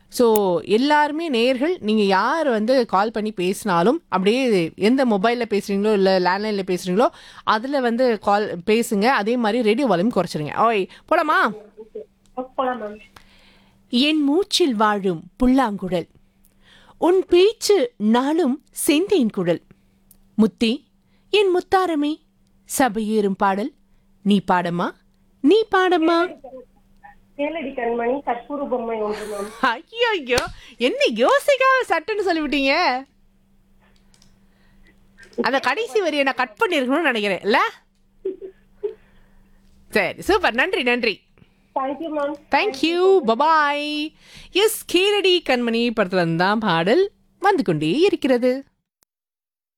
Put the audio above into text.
so எல்லாருமே நேர்கள் நீங்கள் யார் வந்து கால் பண்ணி பேசினாலும் அப்படியே எந்த மொபைலில் பேசுகிறீங்களோ இல்லை லேண்ட்லைனில் பேசுகிறீங்களோ அதில் வந்து கால் பேசுங்க அதே மாதிரி ரேடியோ வால்யூம் குறைச்சிருங்க ஓய் போலாமா போலாம் மேம் என் மூச்சில் வாழும் புல்லாங்குழல் உன் பேச்சு நாளும் செந்தேன் குழல் முத்தே என் முத்தாரமே சபையேறும் பாடல் நீ பாடமா நீ பாடமா கேளடி கண்மணி கற்பூர பொம்மை ஒன்று மேம் ஐயோ என்ன யோசிக்காம சட்டுன்னு சொல்லிவிட்டீங்க அந்த கடைசி வரியை நான் கட் பண்ணிருக்கணும்னு நினைக்கிறேன் இல்ல சரி சூப்பர் நன்றி நன்றி தேங்க்யூ மேம் தேங்க்யூ பபாய் எஸ் கீரடி கண்மணி படத்துல தான் பாடல் வந்து கொண்டே இருக்கிறது